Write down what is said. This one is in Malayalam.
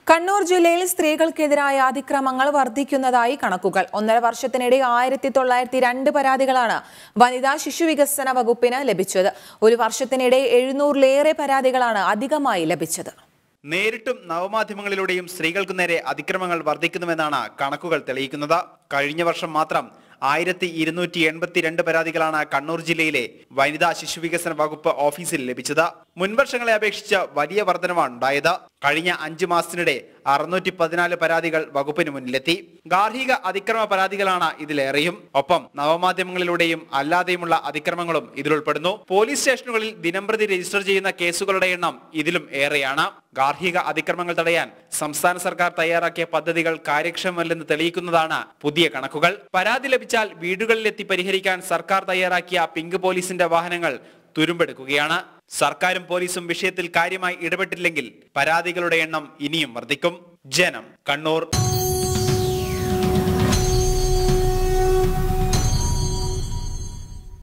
കണ്ണൂർ ജില്ലയിൽ സ്ത്രീകൾക്കെതിരായ അതിക്രമങ്ങൾ വർദ്ധിക്കുന്നതായി കണക്കുകൾ ഒന്നര വർഷത്തിനിടെ ആയിരത്തി തൊള്ളായിരത്തി രണ്ട് പരാതികളാണ് വനിതാ ശിശു വികസന വകുപ്പിന് ലഭിച്ചത് ഒരു വർഷത്തിനിടെ എഴുന്നൂറിലേറെ പരാതികളാണ് അധികമായി ലഭിച്ചത് നേരിട്ടും നവമാധ്യമങ്ങളിലൂടെയും സ്ത്രീകൾക്കു നേരെ അതിക്രമങ്ങൾ വർദ്ധിക്കുന്നുവെന്നാണ് കണക്കുകൾ തെളിയിക്കുന്നത് കഴിഞ്ഞ വർഷം മാത്രം ആയിരത്തി ഇരുന്നൂറ്റി എൺപത്തിരണ്ട് പരാതികളാണ് കണ്ണൂർ ജില്ലയിലെ വനിതാ ശിശുവികസന വകുപ്പ് ഓഫീസിൽ ലഭിച്ചത് മുൻവർഷങ്ങളെ അപേക്ഷിച്ച് വലിയ വർധനവാണ് ഉണ്ടായത് കഴിഞ്ഞ അഞ്ചു മാസത്തിനിടെ അറുന്നൂറ്റി പതിനാല് പരാതികൾ വകുപ്പിന് മുന്നിലെത്തി ഗാർഹിക അതിക്രമ പരാതികളാണ് ഇതിലേറെയും ഒപ്പം നവമാധ്യമങ്ങളിലൂടെയും അല്ലാതെയുമുള്ള അതിക്രമങ്ങളും ഇതിലുൾപ്പെടുന്നു പോലീസ് സ്റ്റേഷനുകളിൽ ദിനംപ്രതി രജിസ്റ്റർ ചെയ്യുന്ന കേസുകളുടെ എണ്ണം ഇതിലും ഏറെയാണ് ഗാർഹിക അതിക്രമങ്ങൾ തടയാൻ സംസ്ഥാന സർക്കാർ തയ്യാറാക്കിയ പദ്ധതികൾ കാര്യക്ഷമമല്ലെന്ന് തെളിയിക്കുന്നതാണ് പുതിയ കണക്കുകൾ പരാതി ലഭിച്ചാൽ വീടുകളിലെത്തി പരിഹരിക്കാൻ സർക്കാർ തയ്യാറാക്കിയ പിങ്ക് പോലീസിന്റെ വാഹനങ്ങൾ തുരുമ്പെടുക്കുകയാണ് സർക്കാരും പോലീസും വിഷയത്തിൽ കാര്യമായി ഇടപെട്ടില്ലെങ്കിൽ പരാതികളുടെ എണ്ണം ഇനിയും വർദ്ധിക്കും ജനം കണ്ണൂർ